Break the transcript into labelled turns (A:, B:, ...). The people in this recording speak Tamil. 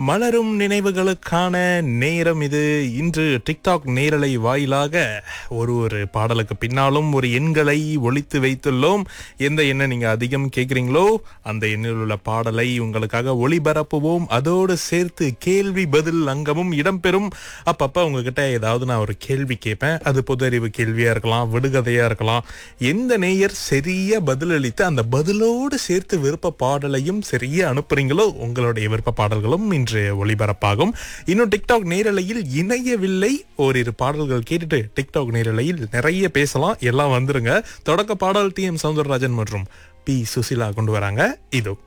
A: மலரும் நினைவுகளுக்கான நேரம் இது இன்று டிக்டாக் நேரலை வாயிலாக ஒரு ஒரு பாடலுக்கு பின்னாலும் ஒரு எண்களை ஒழித்து வைத்துள்ளோம் எந்த எண்ணை நீங்க அதிகம் கேட்குறீங்களோ அந்த எண்ணில் உள்ள பாடலை உங்களுக்காக ஒளிபரப்புவோம் அதோடு சேர்த்து கேள்வி பதில் அங்கமும் இடம்பெறும் அப்பப்ப உங்ககிட்ட ஏதாவது நான் ஒரு கேள்வி கேட்பேன் அது பொது அறிவு கேள்வியா இருக்கலாம் விடுகதையா இருக்கலாம் எந்த நேயர் சரியா பதிலளித்து அந்த பதிலோடு சேர்த்து விருப்ப பாடலையும் சரியா அனுப்புறீங்களோ உங்களுடைய விருப்ப பாடல்களும் இன்று ஒளிபரப்பாகும் இன்னும் டிக்டாக் நேரலையில் இணையவில்லை ஓரிரு பாடல்கள் கேட்டுட்டு டிக்டாக் நேரலையில் நிறைய பேசலாம் எல்லாம் வந்துருங்க தொடக்க பாடல் டி எம் சவுந்தரராஜன் மற்றும் பி சுசிலா கொண்டு வராங்க இதோ